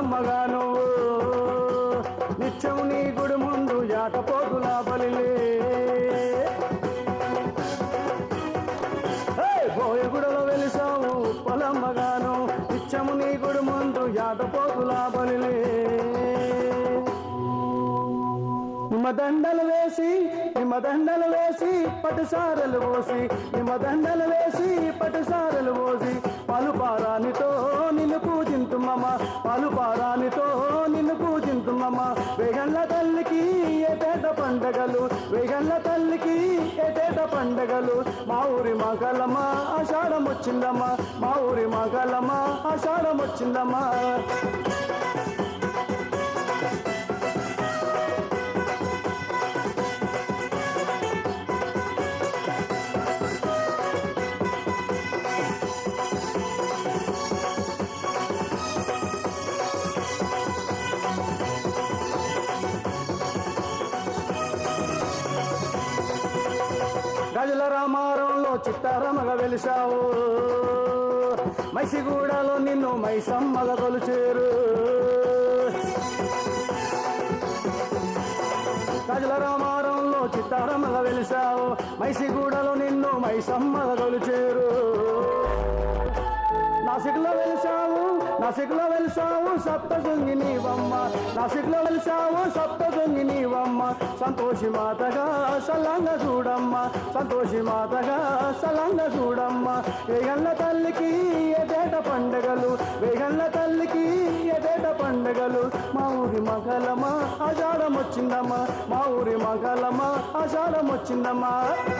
ఉప్పలమ్మగా నువ్వు నిత్యం నీ గుడి ముందు యాటపోతుల బలిలే ఏయ్, బోయగుడలో వెలిసావు ఉప్పలమ్మగాను నిత్యము నీ గుడి ముందు యాటపోతుల బలిలే నిమ్మదండలు వేసి నిమ్మదండలు వేసి పట్టుసారలు పోసి నిమ్మదండలు వేసి పట్టుసారలు పోసి పాలు పారానితో నిన్ను పూజింతుమ్మమ్మ పాలు పారానితో నిన్ను పూజింతుమ్మమ్మ వేగండ్ల తల్లికి ఏటేట పండగలు వేగండ్ల తల్లికి ఏటేట పండగలు మా ఊరి మగలమ్మ ఆషాఢం వచ్చిందమ్మా మా ఊరి మగలమ్మ ఆషాఢం వచ్చిందమ్మా గజల రామారంలో చిత్తారమగ వెలిసావు మైసిగూడలో నిన్ను మైసమ్మగ కొలుచేరు గజల రామారంలో చిత్తారమగ వెలిసావు మైసిగూడలో నిన్ను మైసమ్మగ కొలుచేరు నాసిక్లో వెలిసావు నాసిక్లో వెలిసావు సప్త దొంగి నీవమ్మ నాసిక్లో వెలిసావు సప్త దొంగి నీవమ్మ సంతోషి మాతగా సలంగా చూడమ్మ సంతోషి మాతగా సలంగా చూడమ్మ వేగల్ల తల్లికి ఎదేట పండగలు వేగల్ల తల్లికి ఎదేట పండగలు మా ఊరి మగలమా ఆషాఢం వచ్చిందమ్మా మా ఊరి మగలమా ఆషాఢం వచ్చిందమ్మా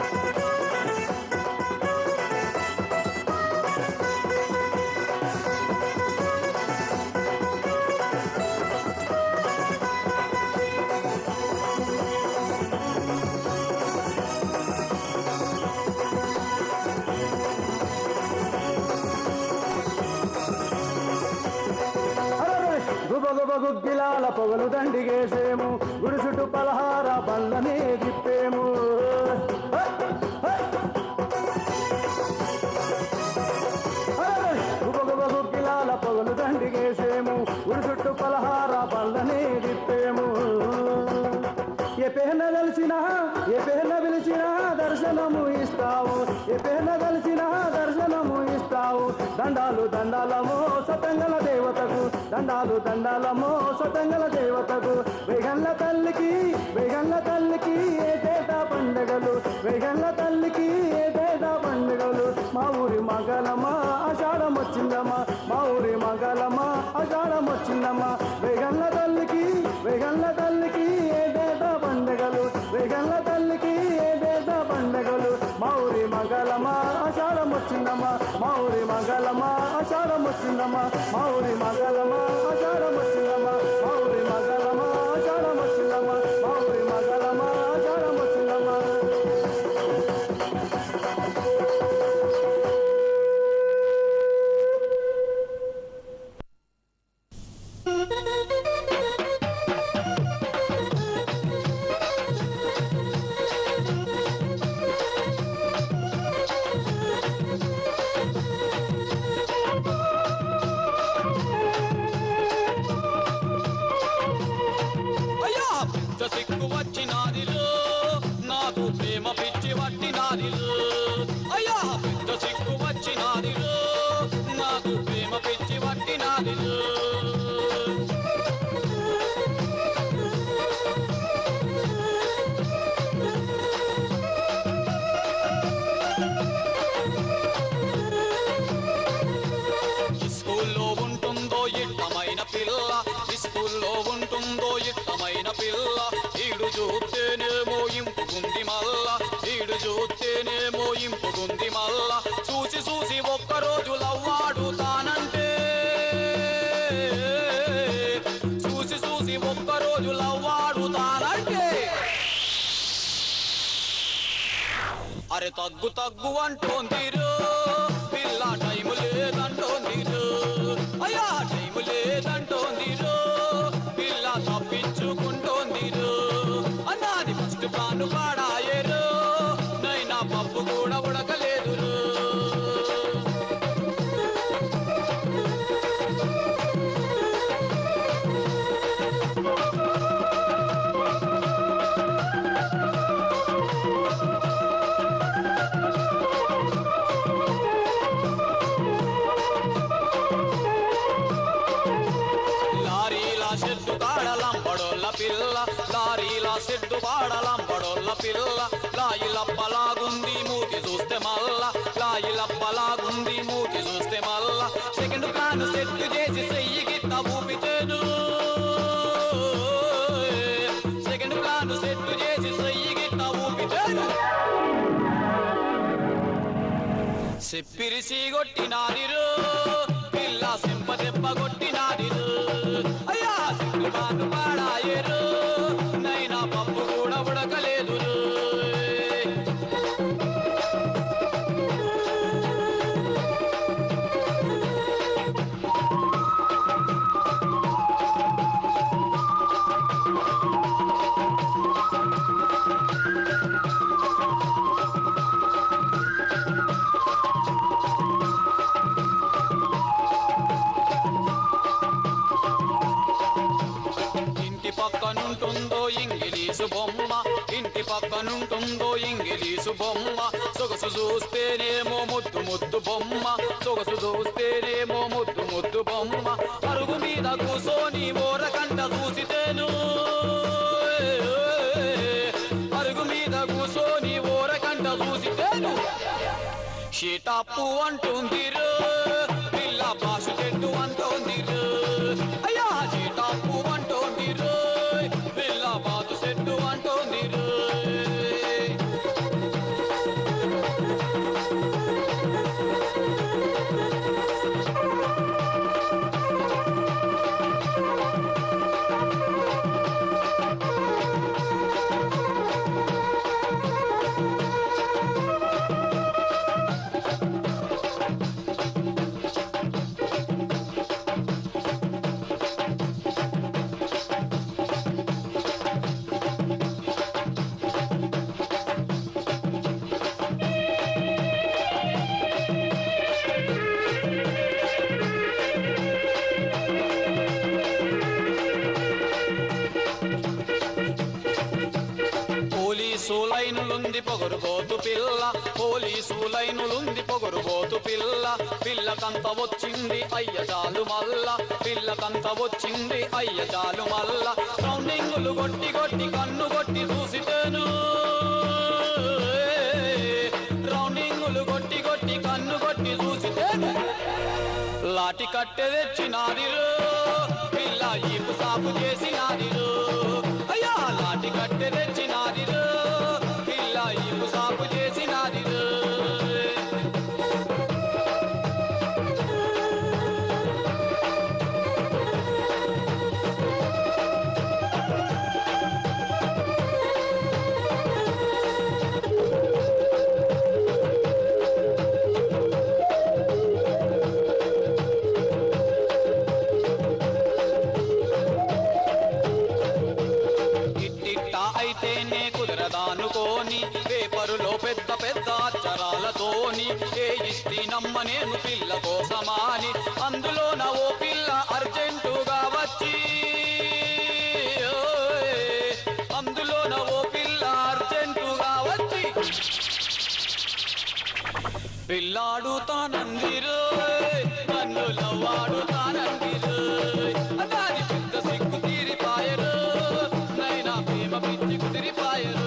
అరరే! గుబ గుబ గుగ్గిలాల పొగలు దండిగేసేము గుడి చుట్టూ పలహార బళ్ళనే తిప్పేము హై! హై! అరరే! గుబ గుబ గుగ్గిలాల పొగలు దండిగేసేము గుడి చుట్టూ పలహార బళ్ళనే తిప్పేము ఏ పేన కలిసినా ఏ పేన పిలిచినా దర్శనము ఇస్తావు ఏ పేన కలిసినా దర్శనము ఇస్తావు దండాలు దండాలమో సతంగల దేవతకు దండాలు దండాలమో సతంగల దేవతకు వేగంల తల్లికి వేగంల తల్లికి ఏటేటా పండగలు వేగంల తల్లికి ఏటేటా పండగలు మా ఊరి మగలమా ఆషాఢం వచ్చిందమ్మా మా ఊరి మగలమా ఆషాఢం వచ్చిందమ్మా వేగంల తల్లికి వేగంల తల్లికి ఏటేటా పండగలు వేగంల తల్లికి ఏటేటా పండగలు మా ఊరి మగలమా ఆషాఢం వచ్చిందమ్మా మా ఊరి మగలమా ఆషాఢం వచ్చిందమ్మా మా ఊరి మగలమా ఆషాఢం వచ్చిందమ్మా మా ఊరి మగలమా ఆషాఢం వచ్చిందమ్మా మా ఊరి మగలమా ఆషాఢం వచ్చిందమ్మా అయ్యా పెద్ద సిక్కు వచ్చినాదిలో నాకు ప్రేమ పిచ్చి పట్టినాదిలో అయ్యా పెద్ద సిక్కు వచ్చినాదిలో నాకు ప్రేమ పిచ్చి పట్టినాదిలో స్కూల్లో ఉంటుందో ఇట్టమైన పిల్ల స్కూల్లో ఉంటుందో ఇట్టమైన పిల్ల ఈడు చూస్తేనేమో ఇంపుకుంది మల్ల ఈడు చూస్తేనేమో ఇంపుకుంది మల్ల చూసి చూసి ఒక్కరోజు లవ్వాడు తానంటే చూసి చూసి ఒక్కరోజు లవ్వాడు తానంటే అరే తగ్గు తగ్గు అంటోందిరు పిల్ల టైము లేదంటోందిరు అయ్యా టైము లేదంటోందిరు పిల్ల తప్పించుకుంటోందిరు అన్నది ఫస్ట్ పాను పాడాయరు నైనా పప్పు కూడా ఉడకలేదురు లారీల సెడ్డు పాడలంబడోళ్ళ పిల్ల లాయిలప్పలాగుంది మూతి చూస్తే మల్ల లాయిలప్పలాగుంది మూతి చూస్తే మల్ల సెకండ్ ప్లాన్ సెట్ చేసి చెయ్యి గిట్ట ఊపితేను సెకండ్ ప్లాన్ సెట్ చేసి చెయ్యి గిట్ట ఊపితేను సెప్పిరిసి కొట్టినాదిరు పిల్ల సింప దెబ్బ కొట్టినాదిరు అయ్యా సిగ్గుమాను పాడాయరు నైనా పప్పు కూడా ఉడకలేదు ఇంటి పక్కనుంటుందో ఇంగిలీసు బొమ్మ ఇంటి పక్కనుంటుందో ఇంగిలీసు బొమ్మ సొగసు చూస్తేనేమో ముద్దు ముద్దు బొమ్మ సొగసు చూస్తేనేమో ముద్దు ముద్దు బొమ్మ అరుగు మీద కూసోని ఓరకంట చూసితేను అరుగు మీద కూసోని ఓరకంట చూసితేను షీటాపు అంటుందిరు పిల్ల పాసు చెట్టు అంటోందిరు అయ్యా షీటాపు అంటోందిరు పిల్ల పాసు చెట్టు అంటోందిరు పోలీసు లైనులుంది పొగరుబోతు పిల్ల పోలీసు లైనులుంది పొగరుబోతు పిల్ల పిల్లకంత వచ్చింది అయ్య చాలు మల్ల పిల్లకంత వచ్చింది అయ్య చాలు మల్ల రౌండింగులు కొట్టి కొట్టి కన్ను కొట్టి చూసితేను రౌండింగులు కొట్టి కొట్టి కన్ను కొట్టి చూసితేను లాటి కట్టె తెచ్చినాదిరు పిల్ల ఈపు సాపు చేసినాదిరు అయ్యా లాటి కట్టె తెచ్చినాదిరు పిల్ల ఈపు సాపు చేసినాదిరు ఇట్టిట్ట అయితేనే కుదరదానుకోని పేపరులో పెద్ద పెద్ద అక్షరాలతోని ఏ ఇస్తి నమ్మ నేను పిల్ల కోసమాని అందులో నా ఓ పిల్ల అర్జెంటుగా వచ్చి ఓయ్, అందులో నా ఓ పిల్ల అర్జెంటుగా వచ్చి పిల్లాడు తానందిరు నన్ను లవ్వాడు తానందిరు దాని పెద్ద సిగ్గు తీరిపాయరు నైనా ప్రేమ పిచ్చి కుదిరిపాయరు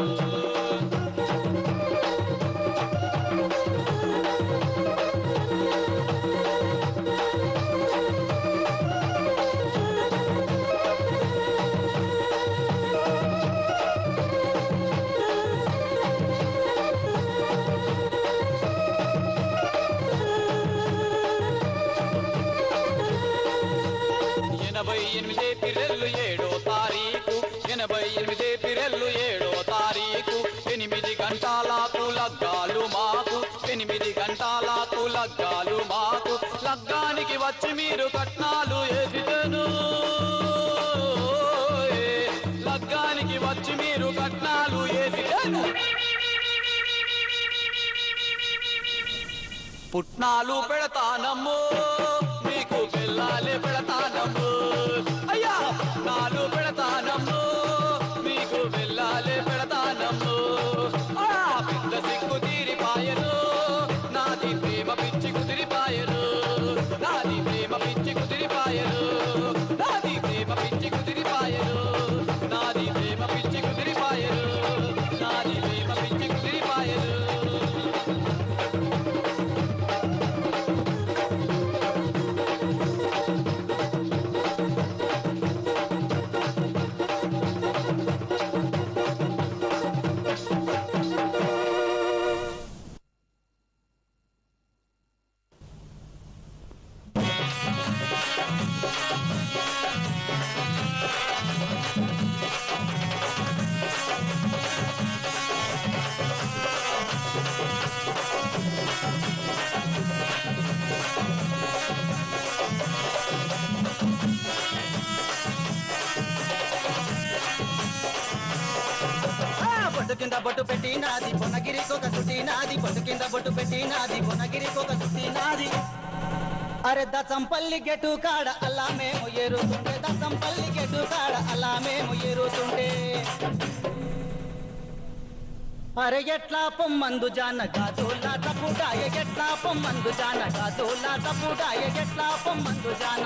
ఎనభై ఎనిమిది పిరెల్లు ఏడో తారీఖు ఎనభై ఎనిమిది పిరెల్లు ఏడో తారీఖు ఎనిమిది గంటలకు లగ్గాలు మాకు ఎనిమిది గంటలకు లగ్గాలు మాకు లగ్గానికి వచ్చి మీరు కట్నాలు వేసితేను లగ్గానికి వచ్చి మీరు కట్నాలు వేసితేను పుట్నాలు పెడతానమ్ము మీకు పిల్లాలే పెడతానమ్ము అయ్యా పుట్నాలు పెడతానమ్ము మీకు పిల్లాలే పెడతానమ్ము ఆ పెద్ద సిగ్గు తీరిపాయను నాది ప్రేమ పిచ్చి కుదిరిపాయను నాది ప్రేమ పిచ్చి కుదిరిపాయను నాది ప్రేమ పిచ్చి కుదిరిపాయను నాది కింద బొట్టు పెట్టి నాది పొన్నగిరికి ఒక సుట్టి నాది బొట్టు కింద బొట్టు పెట్టి నాది పొన్నగిరికి ఒక సుట్టి నాది అరే దచంపల్లి గెటు కాడ అలా మేము ఎరుతుంటే దచంపల్లి గెటు కాడ అలా మేము ఎరుతుంటే అరే ఎట్లా పొమ్మందు జాన గాజులా తప్పుడాయ ఎట్లా పొమ్మందు జాన గాజులా తప్పుడాయ ఎట్లా పొమ్మందు జాన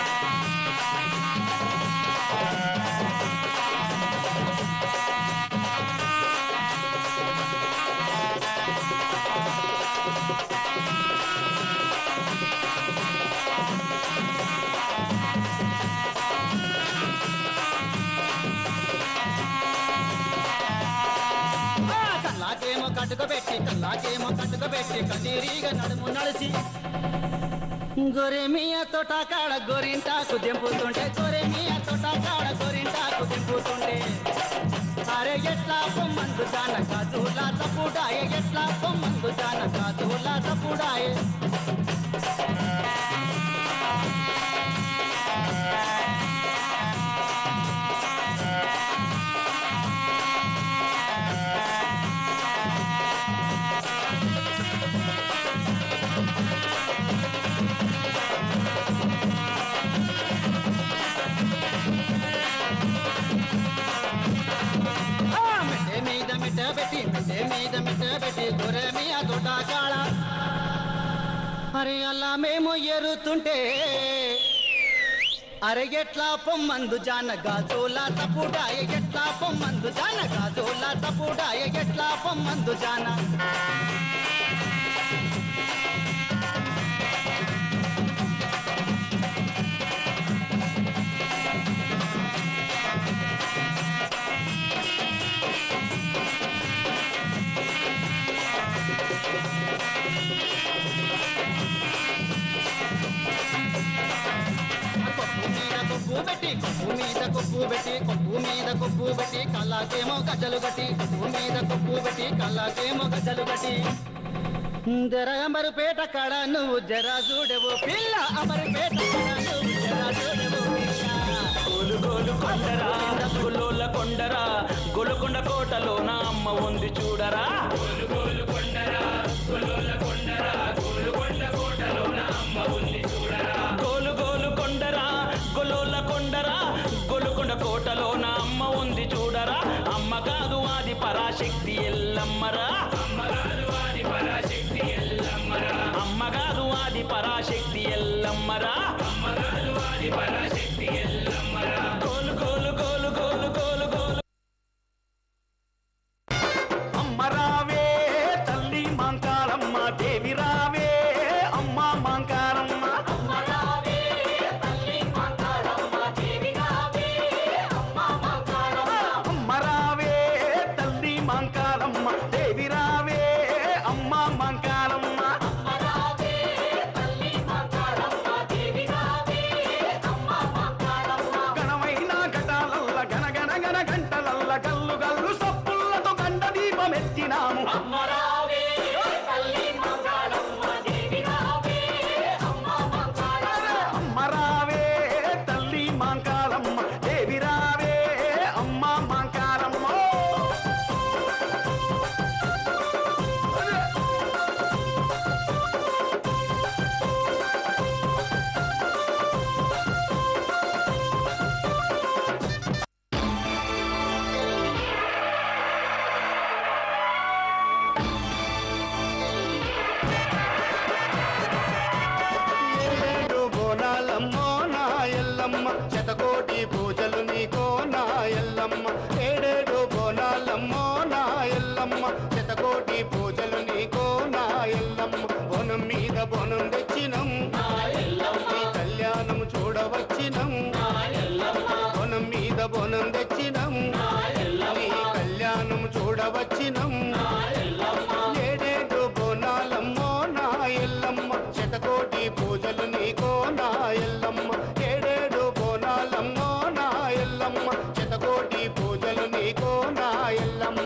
ఆ, కల్లాకేమో కట్టుకబెట్టి కల్లాకేమో కట్టుకబెట్టి కన్నీరిగా నడుము నడిసి గొరెమియ తోట కాడ గోరింటాకు దింపుతుంటే గొరెమియ తోట కాడ గోరింటాకు దింపుతుంటే అరే ఎట్లా పొమ్మందు జాన కాజులా తప్పుడాయ ఎట్లా పొమ్మందు జాన కాజులా తప్పుడాయ ఆ, మిట్టె మీద మిట్ట పెట్టి మిట్టె మీద మిట్ట పెట్టి గొరెమియ తోట కాడ అరే అలా మేము ఎరుతుంటే అరే ఎట్లా పొమ్మందు జాన గాజులా తప్పుడాయ ఎట్లా పొమ్మందు జాన గాజులా తప్పుడాయ ఎట్లా పొమ్మందు జాన కొప్పు మీద కొప్పు పెట్టి కొప్పు మీద కొప్పు పెట్టి కొప్పు మీద కొప్పు పెట్టి కళ్ళకేమో గజ్జలు కట్టి కొప్పు మీద కొప్పు పెట్టి కళ్ళకేమో గజ్జలు కట్టి జర అమరుపేట కాడ నువ్వు జరా చూడవు పిల్ల అమరుపేట కాడ నువ్వు జరా చూడవు పిల్ల గోలు గోలు కొండరా గులోల కొండరా గొలుకొండ కోటలో నా అమ్మ ఉంది చూడరా గోలు గోలు కొండరా గొలోల కొండరా గొలుకొండ కోటలో నా అమ్మ ఉంది చూడరా అమ్మ కాదు ఆది పరాశక్తి ఎల్లమ్మరా అమ్మ కాదు ఆది పరాశక్తి ఎల్లమ్మరా అమ్మ కాదు ఆది పరాశక్తి ఎల్లమ్మరా అమ్మ కాదు ఆది పరాశక్తి ఎల్లమ్మరా గోలు గోలు గోలు గోలు గోలు గోలు అమ్మ రావే తల్లి మాంకారమ్మ దేవి రావే అమ్మ మాంకారమ్మ అమ్మ రావే తల్లి మాంకారమ్మ దేవి రావే అమ్మ మాంకారమ్మ గణమైన ఘటాలల్ల గణగణ గణ గంటలల్ల గల్లు గల్లు సప్పులతో గండ దీపమెత్తినాము అమ్మ రావే తల్లి మాంకారమ్మ దేవి రావే అమ్మ మాంకారమ్మ ఏడేడు బోనాలమ్మో నా ఎల్లమ్మ శతకోటి పూజలు నీకో నా ఎల్లమ్మ ఏడేడు బోనాలమ్మో నా ఎల్లమ్మ శతకోటి పూజలు నీకో నా ఎల్లమ్మ బోనం మీద బోనం తెచ్చినం నీ కళ్యాణం చూడవచ్చినం బోనం మీద బోనం తెచ్చినం నీ కళ్యాణం చూడవచ్చినం ఏడేడు బోనాలమ్మో నా ఎల్లమ్మ శతకోటి పూజలు నీకో నా ఎల్లమ్మ ఏడేడు బోనాలమ్మో నా ఎల్లమ్మ శతకోటి పూజలు నీకో నా ఎల్లమ్మ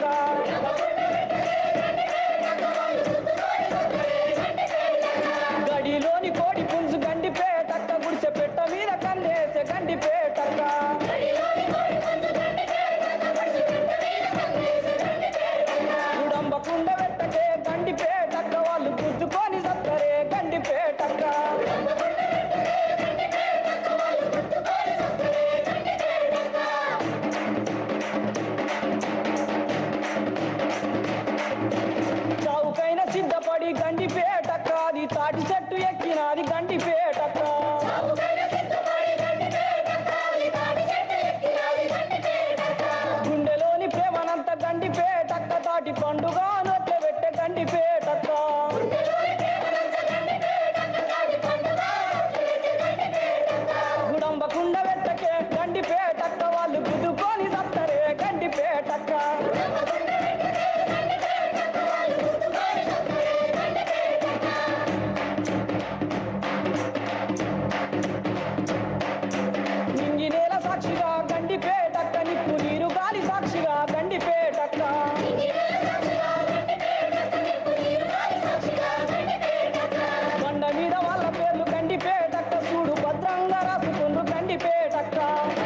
గడిలోని కోడి పుంజు గండిపేటక్క గుడిసె పెట్ట మీద కన్నేసే గండిపేటక్క ఉడంబకుండ పెట్టకే గండిపేటక్క వాళ్ళు గుద్దుకొని సత్తరే గండిపేటక్క చౌకైన సిద్ధపడి గండిపేటక్క అది తాటి చెట్టు ఎక్కినది గండిపేటక్క గుండెలోని ప్రేమనంత గండిపేటక్క తాటి పండుగ నొట్ల పెట్టే గండిపేటక్క గుడంబకుండ పెట్టకే గండిపేటక్క వాళ్ళు గుద్దుకొని సత్తరే గండిపేటక్క నింగి నేల సాక్షిగా గండిపేటక్క నిప్పు నీరు గాలి సాక్షిగా గండిపేటక్క బండ మీద వాళ్ళ పేర్లు గండిపేటక్క చూడు భద్రంగా రాసుకుండ్రు గండిపేటక్క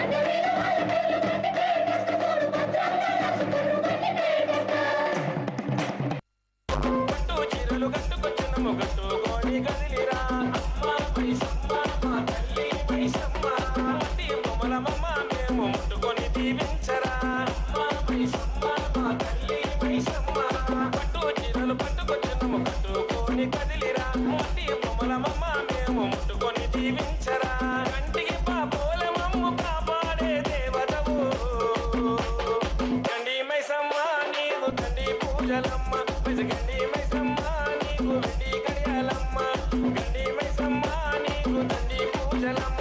పట్టు చీరలు కట్టుకొచ్చినము కట్టుకొని కదిలిరా అమ్మ పైసమ్మ మా తల్లి పైసమ్మ వడ్డీ బొమ్మల మమ్మ మేము ముట్టుకొని దీవించరా అమ్మ పైసమ్మ మా తల్లి పైసమ్మ పట్టు చీరలు పట్టుకొచ్చినము కట్టుకొని కదిలిరా వడ్డీ బొమ్మల మమ్మ మేము ముట్టుకొని దీవించరా కంటికి పాపోల మమ్ము కాపాడే దేవతవు గండి మైసమ్మ నీకు తండ్రి పూజలమ్మ గండి మైసమ్మ నీకు వెండి కడియాలమ్మ గండి మైసమ్మ నీకు తండ్రి పూజలమ్మ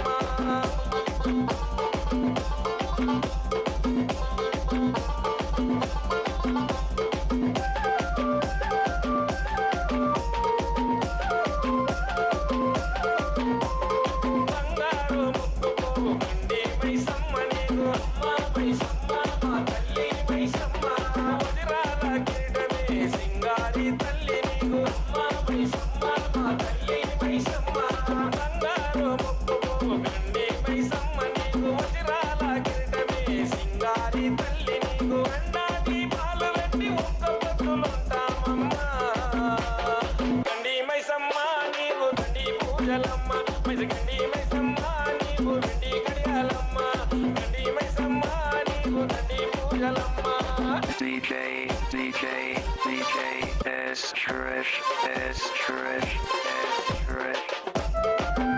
బంగారు ముక్కుకు గండి మైసమ్మ నీకు అమ్మ మైసమ్మ మా తల్లి మైసమ్మ వదిరాల కిరీటమే సింగారి తల్లి నీకు అమ్మ మైసమ్మ మా తల్లి మైసమ్మ బంగారు ముక్కుకు గండి మైసమ్మ నీకు వదిరాల కిరీటమే సింగారి తల్లి నీకు అండా దీపాలు పెట్టి ఒక్క పొద్దులుంటామమ్మా గండి మైసమ్మ నీకు తండ్రి పూజలమ్మ మైస గండి మైసమ్మ నీకు వెండి కడియాలమ్మ గండి మైసమ్మ నీకు తండ్రి పూజలమ్మ DJ, DJ, DJ, S, Trish, S, Trish, S, Trish.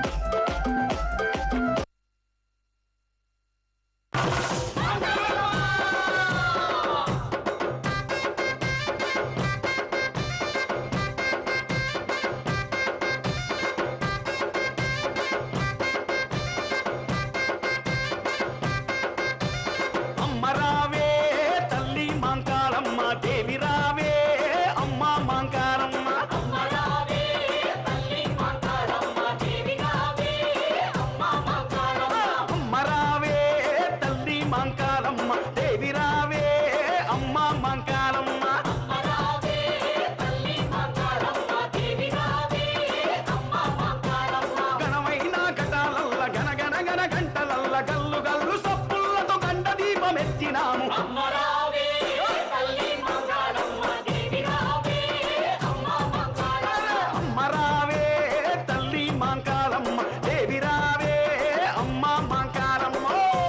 అమ్మ రావే తల్లి మాంకారమ్మ దేవి రావే అమ్మ మాంకారమ్మ అమ్మ రావే తల్లి మాంకారమ్మ దేవి రావే అమ్మ మాంకారమ్మ ఘనమైన ఘటాలల్ల గనగన గన గంటలల్ల గల్లు గల్లు సప్పులతో గంట దీపమెత్తినాము అమ్మ రావే తల్లి మాంకారమ్మ దేవి రావే అమ్మ మాంకారమ్మ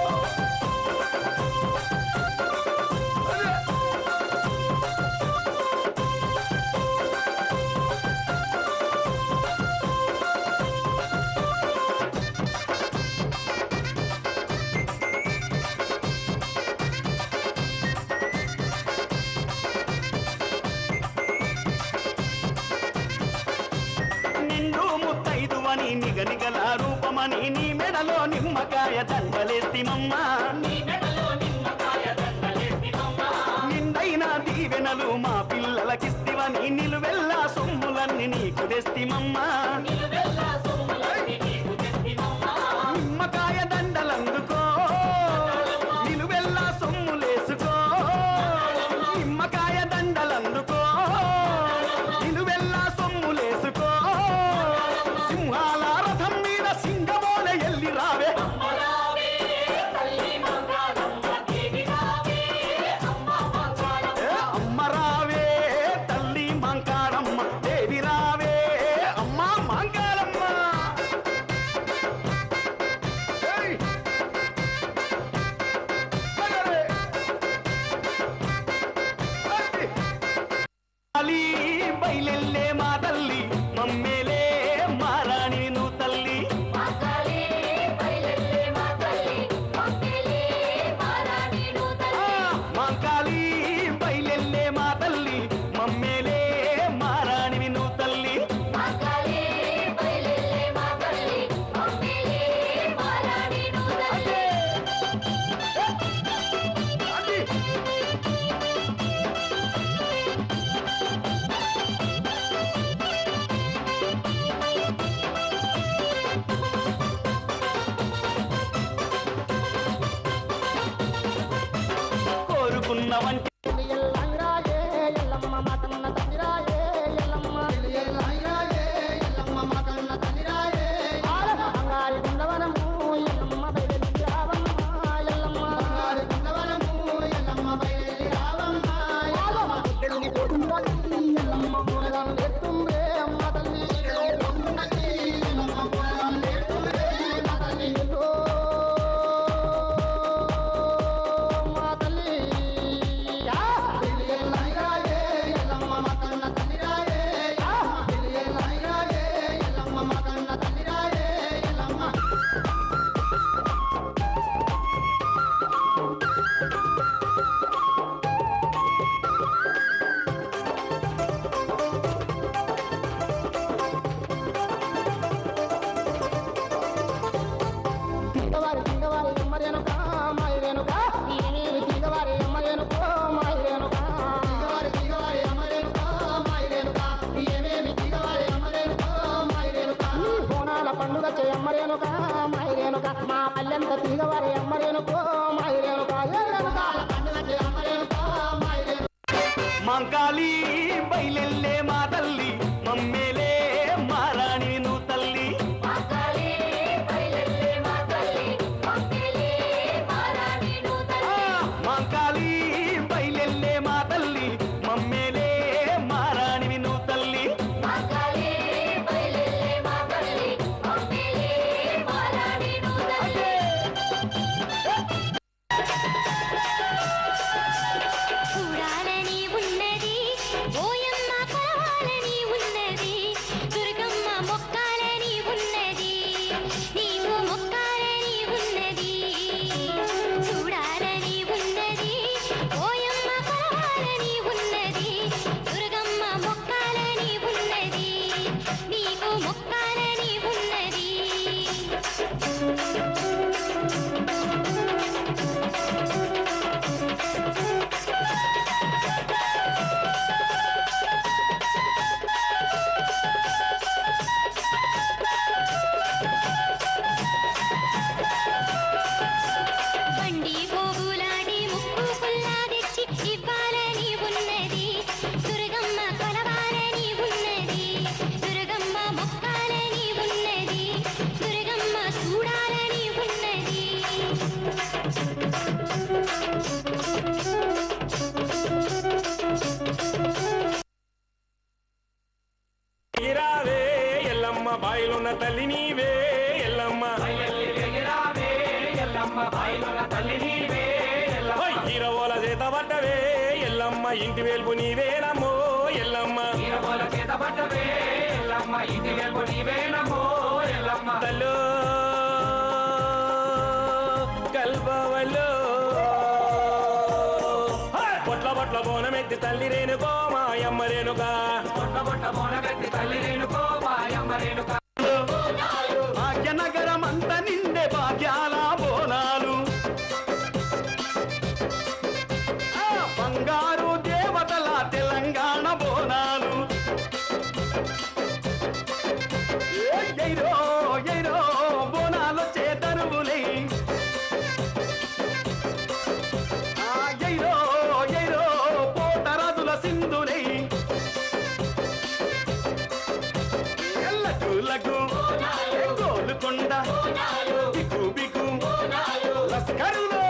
నిండు ముత్తైదువని నిగనిగల రూపమని నీ మెడలో నిమ్మకాయ దండలేస్తిమమ్మ నిండైన దీవెనలు మా పిల్లలకిస్తివని నిలువెల్లా సొమ్ములన్నీ నీకు తెస్తిమమ్మా నిమ్మకాయ దండలందుకో నిలువెల్లా సొమ్ములేసుకో నిమ్మకాయ వంటి ఎల్లయ్యరాయే ఎల్లమ్మ మాతన్న తందిరాయే ఎల్లమ్మ ఎల్లయ్యరాయే ఎల్లమ్మ మాతన్న తందిరాయే బంగారి గుండవనము ఎల్లమ్మ బయలుదేరి రావమ్మ ఎల్లమ్మ బంగారి గుండవనము ఎల్లమ్మ బయలుదేరి రావమ్మ ఎల్లమ్మ ఎక్కడికి పోతుందని ఎల్లమ్మ మూలగాను ఎత్తుందే అమ్మ తల్లి పోతుందని ఎల్లమ్మ మూలగాను ఎత్తుందే మా తల్లి ఎల్లో మా తల్లి యా ఎల్లయ్యరాయే ఎల్లమ్మ మాతన్న తందిరాయే యా ఎల్లయ్యరాయే ఎల్లమ్మ మాతన్న తందిరాయే ఎల్లమ్మ తీగవారి తీగవారి ఎమ్మరేనుక మాయి రేణుక ఏమేమి తీగవారి ఎమ్మరేనుక మాయి రేణుక తీగవారి తీగవారి ఎమ్మరేనుక మాయి రేణుక ఏమేమి తీగవారి ఎమ్మరేనుక మాయి రేణుక బోనాల పండుగ చేయమ్మరేనుక మాయి రేణుక మా పల్లెంత తీగవారి ఎమ్మరేనుక మాయి రేణుక ఏ రేణుక పండుగ చేయమ్మరేనుక మాయి రేణుక మంకాలి బయలెల్లే మా తల్లి మమ్మేలే మారాణి నువ్వు తల్లి ఆ, మంకాలి బయలెల్లే మా తల్లి మమ్మేలే మారాణి నువ్వు తల్లి చూడాలని ఉన్నది ఓయమ్మ కొలవాలని ఉన్నది దుర్గమ్మ మొక్కాలని ఉన్నది నీవు మొక్కాలని ఉన్నది చూడాలని ఉన్నది ఓయమ్మ కొలవాలని ఉన్నది దుర్గమ్మ మొక్కాలని ఉన్నది నీకు మొక్కాలని ఉన్నది బండి పోగులాడి ముక్కు పుల్లా తెచ్చి ఇవ్వాలని ఉన్నది దుర్గమ్మ కొలవాలని ఉన్నది దుర్గమ్మ మొక్కాలని ఉన్నది దుర్గమ్మ చూడాలని ఉన్నది ఇరావే ఎల్లమ్మ బాయిలున్న తల్లి నీవే ఎల్లమ్మ ఓయ్ హీరవోల చేత పట్టవే ఎల్లమ్మ ఇంటి వేల్పు నీవేనమ్మో ఎల్లమ్మ తల్లో కల్పవల్లో పొట్ల పొట్ల బోనమెత్తి తల్లి రేణుకో మాయమ్మ రేణుక భాగ్యనగరం అంత నిండే భాగ్యాల బోనాలు ఆ, బంగారు దేవతల తెలంగాణ బోనాలు ఏ, ఎయిరో ఎయిరో బోనాలు చేతరువులై ఆ, ఎయిరో ఎయిరో పోతరాజుల సింధులై ఎల్లకులకు గోలుకొండ బికు బికు లస్కరులో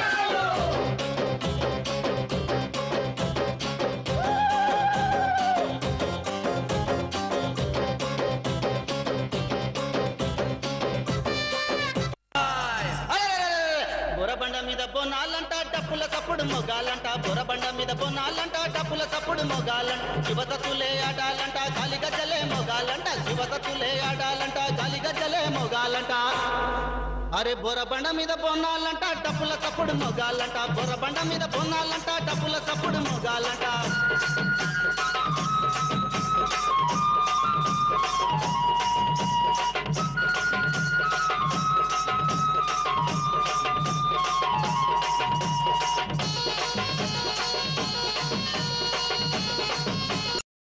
బురబండ మీద బోనాలంట డప్పుల సప్పుడు మొగాలంట బురబండ మీద బోనాలంట డప్పుల సప్పుడు మొగాలంట శివసతులే ఆడాలంట గాలి గజ్జలే మొగాలంట శివసతులే ఆడాలంట గాలి గజ్జలే మొగాలంట అరే బొరబండ మీద బోనాలంట డప్పుల సప్పుడు మొగాలంట బొరబండ మీద బోనాలంట డప్పుల సప్పుడు మొగాలంట